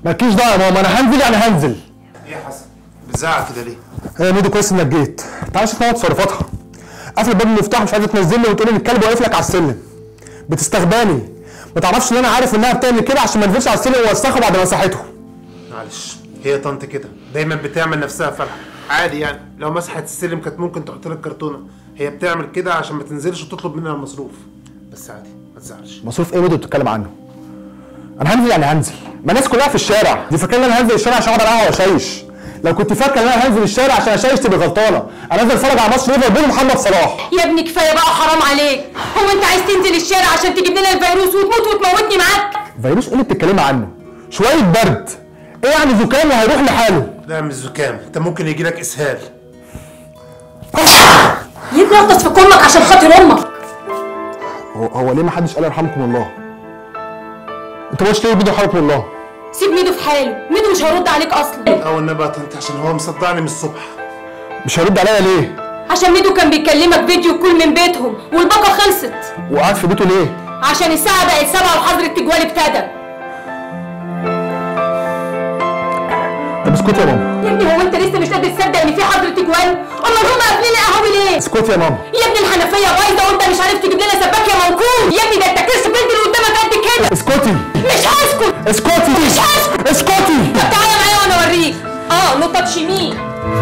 مالكيش دعوه يا ماما انا هنزل يعني هنزل ايه يا حسن بتزعق كده ليه يا ميدو كويس انك جيت تعالى شوف نوع تصرفاتها قافله باب المفتاح مش عايزه تنزلني وتقول ان الكلب واقف لك على السلم بتستغباني ما تعرفش ان انا عارف انها بتعمل كده عشان ما نزلش على السلم ووسخه بعد ما مسحته معلش هي طنط كده دايما بتعمل نفسها فرحه عادي يعني لو مسحت السلم كانت ممكن تحط لك كرتونه هي بتعمل كده عشان ما تنزلش وتطلب مننا المصروف بس عادي ما تزعلش مصروف ايه ميدو بتتكلم عنه انا هنزل يعني هنزل ما الناس كلها في الشارع دي فاكره ان انا هنزل الشارع عشان اقعد على القهوه واشيش لو كنت فاكره ان انا هنزل الشارع عشان اشيش تبقى غلطانه انا نازل اتفرج على ماتش ليفربول ومحمد صلاح يا ابني كفايه بقى حرام عليك هو انت عايز تنزل الشارع عشان تجيب لنا الفيروس وتموت وتموتني معاك فيروس ايه اللي بتتكلمي عنه شويه برد ايه يعني زكام وهيروح لحاله لا مش زكام انت ممكن يجي لك اسهال يا ابني اغطس في كمك عشان خاطر امك هو, هو ليه ما حدش قال يرحمكم الله انت مش ليه بيدو يرحمكم الله سيب ميدو في حاله ميدو مش هيرد عليك اصلا او النبي يا طنط عشان هو مصدعني من الصبح مش هيرد عليا ليه عشان ميدو كان بيكلمك فيديو كل من بيتهم والباقه خلصت وقعد في بيته ليه عشان الساعه بقت سبعة وحظر التجوال ابتدى طب اسكتي يا ماما يا ابني هو انت لسه مش قادر تصدق ان في حظر تجوال امال هم قافلين القهوه ليه اسكتي يا ماما يا ابني الحنفيه بايظه وانت مش عارف تجيب لنا سباك يا موكول يا ابني ده انت كرش بنت اللي قدامك قد كده اسكتي مش هسكت اسكتي مش هسكت اسكتي طب تعالى معايا وانا اوريك اه نو تاتش مي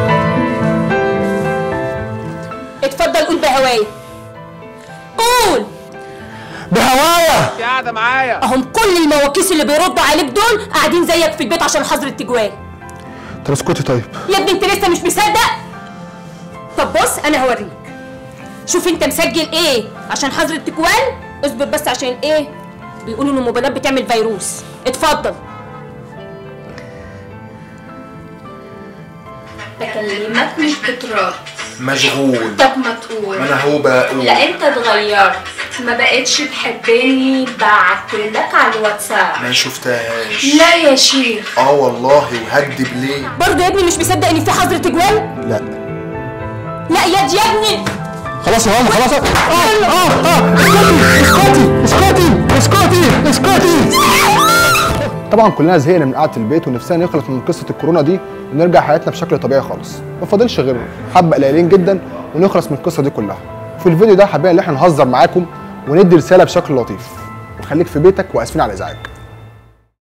اتفضل قول بهوايه قول بهوايا قاعده معايا اهم كل المواكيس اللي بيردوا عليك دول قاعدين زيك في البيت عشان حظر التجوال طب اسكتي طيب يا ابني انت لسه مش مصدق طب بص انا هوريك شوف انت مسجل ايه عشان حظر التجوال اصبر بس عشان ايه بيقولوا ان الموبايلات بتعمل فيروس اتفضل بكلمك مش بترد مشغول طب ما تقول ما انا هو بقول لا انت اتغيرت ما بقتش تحبني بعتلك على الواتساب ما شفتهاش لا يا شيخ اه والله وهكدب ليه برضه يا ابني مش مصدق ان في حظر تجوال لا لا يا دي يا ابني خلاص يا ماما خلاص اه اه اه اسكتي اسكتي اسكتي اسكتي طبعا كلنا زهقنا من قعده البيت ونفسنا نخلص من قصه الكورونا دي ونرجع حياتنا بشكل طبيعي خالص ما فاضلش غير حبه قليلين جدا ونخلص من القصه دي كلها في الفيديو ده حابين ان احنا نهزر معاكم وندي رساله بشكل لطيف وخليك في بيتك واسفين على الازعاج